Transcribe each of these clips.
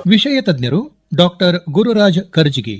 ವಿಷಯ ತಜ್ಞರು ಡಾಕ್ಟರ್ ಗುರುರಾಜ್ ಕರ್ಜಿಗಿ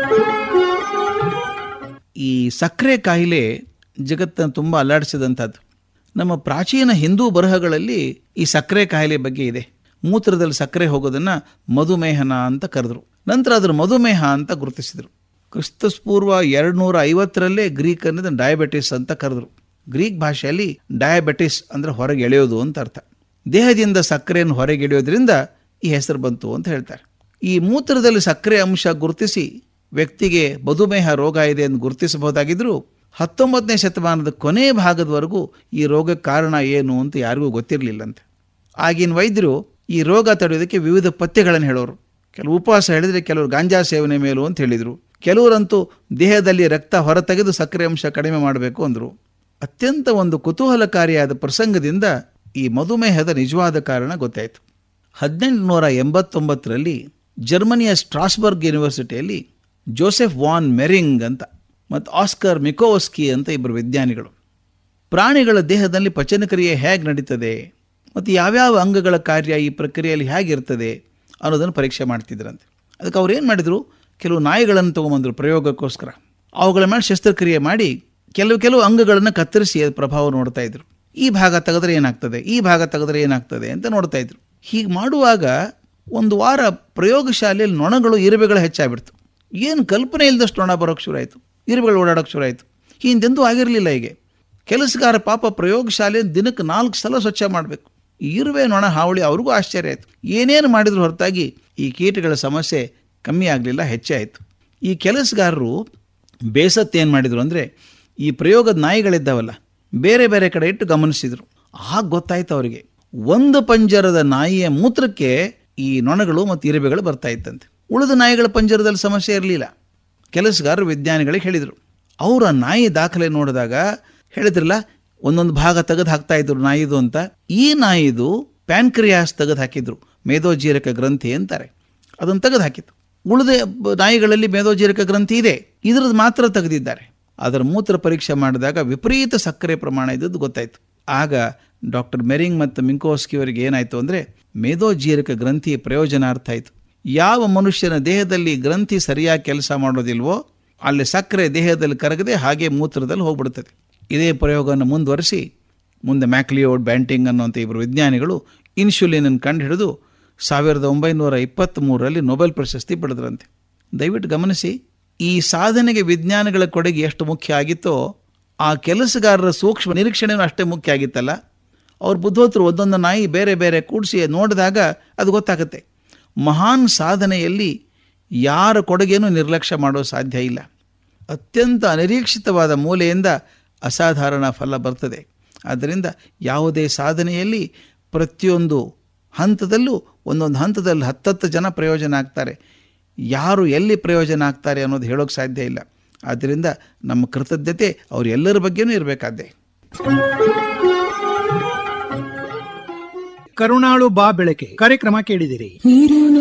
ಈ ಸಕ್ಕರೆ ಕಾಯಿಲೆ ಜಗತ್ತನ್ನು ತುಂಬ ಅಲ್ಲಾಡಿಸಿದಂಥದ್ದು ನಮ್ಮ ಪ್ರಾಚೀನ ಹಿಂದೂ ಬರಹಗಳಲ್ಲಿ ಈ ಸಕ್ಕರೆ ಕಾಯಿಲೆ ಬಗ್ಗೆ ಇದೆ ಮೂತ್ರದಲ್ಲಿ ಸಕ್ಕರೆ ಹೋಗೋದನ್ನು ಮಧುಮೇಹನ ಅಂತ ಕರೆದ್ರು ನಂತರ ಅದರ ಮಧುಮೇಹ ಅಂತ ಗುರುತಿಸಿದರು ಕ್ರಿಸ್ತಪೂರ್ವ ಎರಡು ನೂರ ಐವತ್ತರಲ್ಲೇ ಗ್ರೀಕ್ ಅನ್ನೋದು ಡಯಾಬಿಟಿಸ್ ಅಂತ ಕರೆದ್ರು ಗ್ರೀಕ್ ಭಾಷೆಯಲ್ಲಿ ಡಯಾಬಿಟಿಸ್ ಅಂದರೆ ಹೊರಗೆ ಎಳೆಯೋದು ಅಂತ ಅರ್ಥ ದೇಹದಿಂದ ಸಕ್ಕರೆಯನ್ನು ಹೊರಗೆ ಎಳೆಯೋದ್ರಿಂದ ಈ ಹೆಸರು ಬಂತು ಅಂತ ಹೇಳ್ತಾರೆ ಈ ಮೂತ್ರದಲ್ಲಿ ಸಕ್ಕರೆ ಅಂಶ ಗುರುತಿಸಿ ವ್ಯಕ್ತಿಗೆ ಮಧುಮೇಹ ರೋಗ ಇದೆ ಎಂದು ಗುರುತಿಸಬಹುದಾಗಿದ್ದರೂ ಹತ್ತೊಂಬತ್ತನೇ ಶತಮಾನದ ಕೊನೆ ಭಾಗದವರೆಗೂ ಈ ರೋಗಕ್ಕೆ ಕಾರಣ ಏನು ಅಂತ ಯಾರಿಗೂ ಗೊತ್ತಿರಲಿಲ್ಲಂತೆ ಆಗಿನ ವೈದ್ಯರು ಈ ರೋಗ ತಡೆಯೋದಕ್ಕೆ ವಿವಿಧ ಪಥ್ಯಗಳನ್ನು ಹೇಳೋರು ಕೆಲವು ಉಪವಾಸ ಹೇಳಿದರೆ ಕೆಲವರು ಗಾಂಜಾ ಸೇವನೆ ಮೇಲು ಅಂತ ಹೇಳಿದರು ಕೆಲವರಂತೂ ದೇಹದಲ್ಲಿ ರಕ್ತ ಹೊರತೆಗೆದು ಸಕ್ಕರೆ ಅಂಶ ಕಡಿಮೆ ಮಾಡಬೇಕು ಅಂದರು ಅತ್ಯಂತ ಒಂದು ಕುತೂಹಲಕಾರಿಯಾದ ಪ್ರಸಂಗದಿಂದ ಈ ಮಧುಮೇಹದ ನಿಜವಾದ ಕಾರಣ ಗೊತ್ತಾಯಿತು ಹದಿನೆಂಟುನೂರ ಎಂಬತ್ತೊಂಬತ್ತರಲ್ಲಿ ಜರ್ಮನಿಯ ಸ್ಟ್ರಾಸ್ಬರ್ಗ್ ಯೂನಿವರ್ಸಿಟಿಯಲ್ಲಿ ಜೋಸೆಫ್ ವಾನ್ ಮೆರಿಂಗ್ ಅಂತ ಮತ್ತು ಆಸ್ಕರ್ ಮಿಕೋವಸ್ಕಿ ಅಂತ ಇಬ್ಬರು ವಿಜ್ಞಾನಿಗಳು ಪ್ರಾಣಿಗಳ ದೇಹದಲ್ಲಿ ಪಚನಕ್ರಿಯೆ ಹೇಗೆ ನಡೀತದೆ ಮತ್ತು ಯಾವ್ಯಾವ ಅಂಗಗಳ ಕಾರ್ಯ ಈ ಪ್ರಕ್ರಿಯೆಯಲ್ಲಿ ಹೇಗಿರ್ತದೆ ಅನ್ನೋದನ್ನು ಪರೀಕ್ಷೆ ಮಾಡ್ತಿದ್ರಂತೆ ಅದಕ್ಕೆ ಅವ್ರು ಏನು ಮಾಡಿದರು ಕೆಲವು ನಾಯಿಗಳನ್ನು ತೊಗೊಂಬಂದರು ಪ್ರಯೋಗಕ್ಕೋಸ್ಕರ ಅವುಗಳ ಮೇಲೆ ಶಸ್ತ್ರಕ್ರಿಯೆ ಮಾಡಿ ಕೆಲವು ಕೆಲವು ಅಂಗಗಳನ್ನು ಕತ್ತರಿಸಿ ಅದ್ರ ಪ್ರಭಾವ ನೋಡ್ತಾ ಇದ್ರು ಈ ಭಾಗ ತೆಗೆದ್ರೆ ಏನಾಗ್ತದೆ ಈ ಭಾಗ ತೆಗೆದ್ರೆ ಏನಾಗ್ತದೆ ಅಂತ ನೋಡ್ತಾ ಇದ್ರು ಹೀಗೆ ಮಾಡುವಾಗ ಒಂದು ವಾರ ಪ್ರಯೋಗಶಾಲೆಯಲ್ಲಿ ನೊಣಗಳು ಇರುವೆಗಳು ಹೆಚ್ಚಾಗ್ಬಿಡ್ತು ಏನು ಕಲ್ಪನೆ ಇಲ್ಲದಷ್ಟು ನೊಣ ಬರೋಕ್ಕೆ ಶುರು ಆಯಿತು ಇರುವೆಗಳು ಓಡಾಡೋಕ್ಕೆ ಶುರು ಆಯಿತು ಹಿಂದೆಂದೂ ಆಗಿರಲಿಲ್ಲ ಹೀಗೆ ಕೆಲಸಗಾರ ಪಾಪ ಪ್ರಯೋಗಶಾಲೆ ದಿನಕ್ಕೆ ನಾಲ್ಕು ಸಲ ಸ್ವಚ್ಛ ಮಾಡಬೇಕು ಇರುವೆ ನೊಣ ಹಾವಳಿ ಅವ್ರಿಗೂ ಆಶ್ಚರ್ಯ ಆಯಿತು ಏನೇನು ಮಾಡಿದ್ರು ಹೊರತಾಗಿ ಈ ಕೀಟಗಳ ಸಮಸ್ಯೆ ಕಮ್ಮಿ ಆಗಲಿಲ್ಲ ಹೆಚ್ಚೇ ಆಯಿತು ಈ ಕೆಲಸಗಾರರು ಬೇಸತ್ತೇನು ಮಾಡಿದರು ಅಂದರೆ ಈ ಪ್ರಯೋಗದ ನಾಯಿಗಳಿದ್ದಾವಲ್ಲ ಬೇರೆ ಬೇರೆ ಕಡೆ ಇಟ್ಟು ಗಮನಿಸಿದರು ಆಗ ಗೊತ್ತಾಯ್ತು ಅವರಿಗೆ ಒಂದು ಪಂಜರದ ನಾಯಿಯ ಮೂತ್ರಕ್ಕೆ ಈ ನೊಣಗಳು ಮತ್ತು ಇರುವೆಗಳು ಬರ್ತಾ ಇತ್ತಂತೆ ಉಳಿದ ನಾಯಿಗಳ ಪಂಜರದಲ್ಲಿ ಸಮಸ್ಯೆ ಇರಲಿಲ್ಲ ಕೆಲಸಗಾರರು ವಿಜ್ಞಾನಿಗಳಿಗೆ ಹೇಳಿದರು ಅವರ ನಾಯಿ ದಾಖಲೆ ನೋಡಿದಾಗ ಹೇಳಿದ್ರಲ್ಲ ಒಂದೊಂದು ಭಾಗ ತೆಗೆದು ಹಾಕ್ತಾ ಇದ್ರು ನಾಯಿದು ಅಂತ ಈ ನಾಯಿದು ಪ್ಯಾನ್ಕ್ರಿಯಾಸ್ ತೆಗೆದು ಹಾಕಿದ್ರು ಮೇದೋಜೀರಕ ಗ್ರಂಥಿ ಅಂತಾರೆ ಅದನ್ನು ತೆಗೆದು ಹಾಕಿತ್ತು ಉಳಿದ ಬ- ನಾಯಿಗಳಲ್ಲಿ ಮೇದೋಜೀರಕ ಗ್ರಂಥಿ ಇದೆ ಇದ್ರದ್ದು ಮಾತ್ರ ತೆಗೆದಿದ್ದಾರೆ ಅದರ ಮೂತ್ರ ಪರೀಕ್ಷೆ ಮಾಡಿದಾಗ ವಿಪರೀತ ಸಕ್ಕರೆ ಪ್ರಮಾಣ ಇದ್ದದ್ದು ಗೊತ್ತಾಯಿತು ಆಗ ಡಾಕ್ಟರ್ ಮೆರಿಂಗ್ ಮತ್ತು ಮಿಂಕೋಸ್ಕಿ ಅವರಿಗೆ ಏನಾಯಿತು ಅಂದರೆ ಮೇದೋಜೀರಕ ಗ್ರಂಥಿ ಪ್ರಯೋಜನಾರ್ಥ ಆಯಿತು ಯಾವ ಮನುಷ್ಯನ ದೇಹದಲ್ಲಿ ಗ್ರಂಥಿ ಸರಿಯಾಗಿ ಕೆಲಸ ಮಾಡೋದಿಲ್ವೋ ಅಲ್ಲಿ ಸಕ್ಕರೆ ದೇಹದಲ್ಲಿ ಕರಗದೆ ಹಾಗೆ ಮೂತ್ರದಲ್ಲಿ ಹೋಗ್ಬಿಡ್ತದೆ ಇದೇ ಪ್ರಯೋಗವನ್ನು ಮುಂದುವರಿಸಿ ಮುಂದೆ ಮ್ಯಾಕ್ಲಿಯೋಡ್ ಬ್ಯಾಂಟಿಂಗ್ ಅನ್ನುವಂಥ ಇಬ್ಬರು ವಿಜ್ಞಾನಿಗಳು ಇನ್ಸುಲಿನನ್ನು ಕಂಡುಹಿಡಿದು ಸಾವಿರದ ಒಂಬೈನೂರ ಇಪ್ಪತ್ತ್ಮೂರರಲ್ಲಿ ನೊಬೆಲ್ ಪ್ರಶಸ್ತಿ ಪಡೆದ್ರಂತೆ ದಯವಿಟ್ಟು ಗಮನಿಸಿ ಈ ಸಾಧನೆಗೆ ವಿಜ್ಞಾನಿಗಳ ಕೊಡುಗೆ ಎಷ್ಟು ಮುಖ್ಯ ಆಗಿತ್ತೋ ಆ ಕೆಲಸಗಾರರ ಸೂಕ್ಷ್ಮ ನಿರೀಕ್ಷಣೆಯೂ ಅಷ್ಟೇ ಮುಖ್ಯ ಆಗಿತ್ತಲ್ಲ ಅವ್ರ ಬುದ್ಧೋತ್ರು ಒಂದೊಂದು ನಾಯಿ ಬೇರೆ ಬೇರೆ ಕೂಡಿಸಿ ನೋಡಿದಾಗ ಅದು ಗೊತ್ತಾಗುತ್ತೆ ಮಹಾನ್ ಸಾಧನೆಯಲ್ಲಿ ಯಾರ ಕೊಡುಗೆನೂ ನಿರ್ಲಕ್ಷ್ಯ ಮಾಡೋ ಸಾಧ್ಯ ಇಲ್ಲ ಅತ್ಯಂತ ಅನಿರೀಕ್ಷಿತವಾದ ಮೂಲೆಯಿಂದ ಅಸಾಧಾರಣ ಫಲ ಬರ್ತದೆ ಆದ್ದರಿಂದ ಯಾವುದೇ ಸಾಧನೆಯಲ್ಲಿ ಪ್ರತಿಯೊಂದು ಹಂತದಲ್ಲೂ ಒಂದೊಂದು ಹಂತದಲ್ಲಿ ಹತ್ತತ್ತು ಜನ ಪ್ರಯೋಜನ ಆಗ್ತಾರೆ ಯಾರು ಎಲ್ಲಿ ಪ್ರಯೋಜನ ಆಗ್ತಾರೆ ಅನ್ನೋದು ಹೇಳೋಕ್ಕೆ ಸಾಧ್ಯ ಇಲ್ಲ ಆದ್ದರಿಂದ ನಮ್ಮ ಕೃತಜ್ಞತೆ ಅವ್ರು ಎಲ್ಲರ ಬಗ್ಗೆನೂ ಇರಬೇಕಾದ್ದೆ ಕರುಣಾಳು ಬಾ ಬೆಳಕೆ ಕಾರ್ಯಕ್ರಮ ಕೇಳಿದಿರಿ ನೀರಿನ